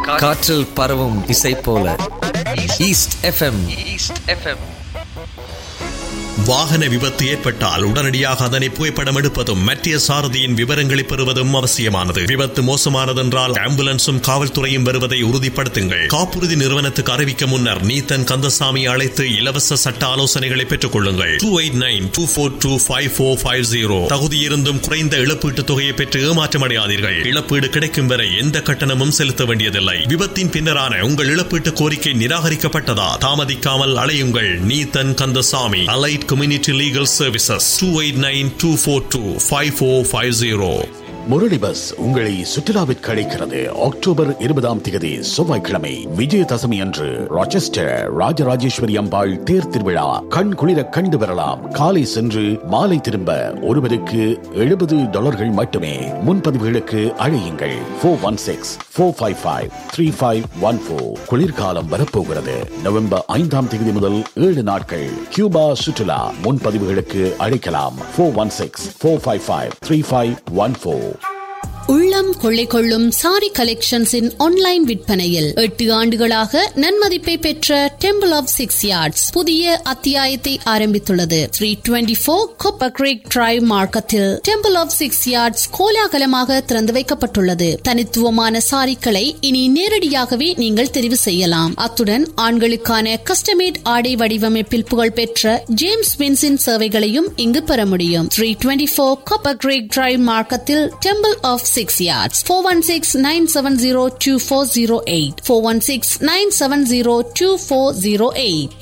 காற்றில் பரவும் இசை போல ஈஸ்ட் எஃப்எம் ஈஸ்ட் எஃப்எம் வாகன விபத்து ஏற்பட்டால் உடனடியாக அதனை புகைப்படம் எடுப்பதும் மற்ற சாரதியின் விவரங்களை பெறுவதும் அவசியமானது விபத்து மோசமானதென்றால் ஆம்புலன்ஸும் காவல்துறையும் வருவதை உறுதிப்படுத்துங்கள் காப்புறுதி நிறுவனத்துக்கு அறிவிக்க முன்னர் நீத்தன் கந்தசாமி அழைத்து இலவச சட்ட ஆலோசனைகளை பெற்றுக் கொள்ளுங்கள் two eight nine two four two five four five zero தகுதியிருந்தும் குறைந்த இழப்பீட்டுத் தொகையை பெற்று ஏமாற்றமடையாதீர்கள் இழப்பீடு கிடைக்கும் வரை எந்த கட்டணமும் செலுத்த வேண்டியதில்லை விபத்தின் பின்னரான உங்கள் இழப்பீட்டு கோரிக்கை நிராகரிக்கப்பட்டதா தாமதிக்காமல் அலையுங்கள் Neethan Kandasamy allied community legal services two eight nine two four two five four five zero Murali bus உங்களை சுற்றுலாவிற்கு அழைக்கிறது அக்டோபர் இருபதாம் தேதி செவ்வாய்க்கிழமை விஜயதசமி அன்று ராச்செஸ்டர் ராஜராஜேஸ்வரி அம்பாள் தேர் திருவிழா கண் குளிர கண்டு வரலாம் காலை சென்று மாலை திரும்ப ஒருவருக்கு எழுபது டாலர்கள் மட்டுமே முன்பதிவுகளுக்கு அழையுங்கள் four one six four five five three five one four குளிர்காலம் வரப்போகிறது நவம்பர் ஐந்தாம் தேதி முதல் ஏழு நாட்கள் கியூபா சுற்றுலா முன்பதிவுகளுக்கு அழைக்கலாம் four one six four five five three five one four உள்ளம் கொள்ளை கொள்ளும் சாரி கலெக்ஷன்ஸின் ஆன்லைன் விற்பனையில் எட்டு ஆண்டுகளாக நன்மதிப்பை பெற்ற டெம்பிள் ஆஃப் சிக்ஸ் யார்ட்ஸ் புதிய அத்தியாயத்தை ஆரம்பித்துள்ளது three twenty four copper creek drive மார்க்கத்தில் டெம்பிள் ஆஃப் சிக்ஸ் யார்ட்ஸ் கோலாகலமாக திறந்து வைக்கப்பட்டுள்ளது தனித்துவமான சாரிக்களை இனி நேரடியாகவே நீங்கள் தெரிவு செய்யலாம் அத்துடன் ஆண்களுக்கான கஸ்டமேட் ஆடை வடிவமைப்பில் புகழ்பெற்ற ஜேம்ஸ் வின்ஸின் சேவைகளையும் இங்கு பெற முடியும் three twenty four copper creek drive மார்க்கத்தில் temple of six yards four one six nine seven zero two four zero eight four one six nine seven zero two four zero eight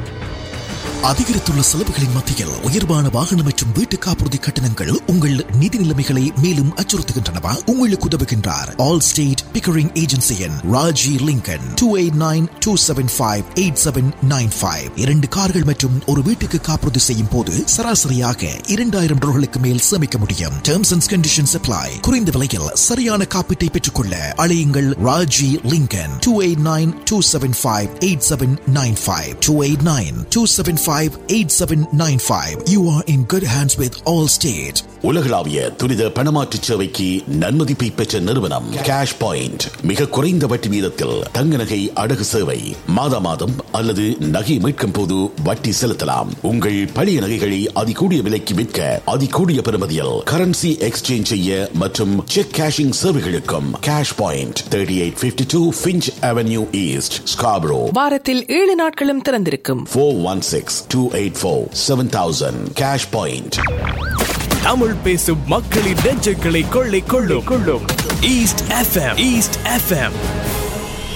அதிகரித்துள்ள செலவுகளின் மத்தியில் உயர்வான வாகனம் மற்றும் வீட்டு காப்புறுதி கட்டணங்கள் உங்கள் நிதி நிலைமைகளை மேலும் அச்சுறுத்துகின்றனவா உங்களுக்கு உதவுகின்றார் ஆல் ஸ்டேட் பிக்கரிங் ஏஜென்சியின் Raji Lincoln two eight nine two seven five eight seven nine five இரண்டு கார்கள் மற்றும் ஒரு வீட்டுக்கு காப்புறுதி செய்யும் போது சராசரியாக இரண்டாயிரம் டாலர்களுக்கு மேல் சேமிக்க முடியும் டேர்ம்ஸ் அண்ட் கண்டிஷன்ஸ் அப்ளை குறைந்த விலையில் சரியான காப்பீட்டை பெற்றுக்கொள்ள அழையுங்கள் Raji Lincoln two eight nine two seven five eight seven nine five two eight nine two seven five eight seven nine five you are in good hands with Allstate உலகளாவிய துரித பணமாற்று சேவைக்கு நன்மதிப்பை பெற்ற நிறுவனம் கேஷ் பாயிண்ட் மிக குறைந்த வட்டி வீதத்தில் தங்க நகை அடகு சேவை மாதா மாதம் அல்லது நகை மீட்கும் போது வட்டி செலுத்தலாம் உங்கள் பழைய நகைகளை அதிகூடிய விலைக்கு விற்க அதிகூடிய பெறுமதியில் கரன்சி எக்ஸ்சேஞ்ச் செய்ய மற்றும் செக் கேஷிங் சேவைகளுக்கும் cash point thirty eight fifty two Finch avenue east Scarborough வாரத்தில் ஏழு நாட்களும் திறந்திருக்கும் four one six two eight four seven thousand cash point Tamil பேசும் மக்களின் நெஞ்சங்களை கொள்ளை கொள்ளும் கொள்ளும் ஈஸ்ட் எஃப்எம் ஈஸ்ட் எஃப்எம்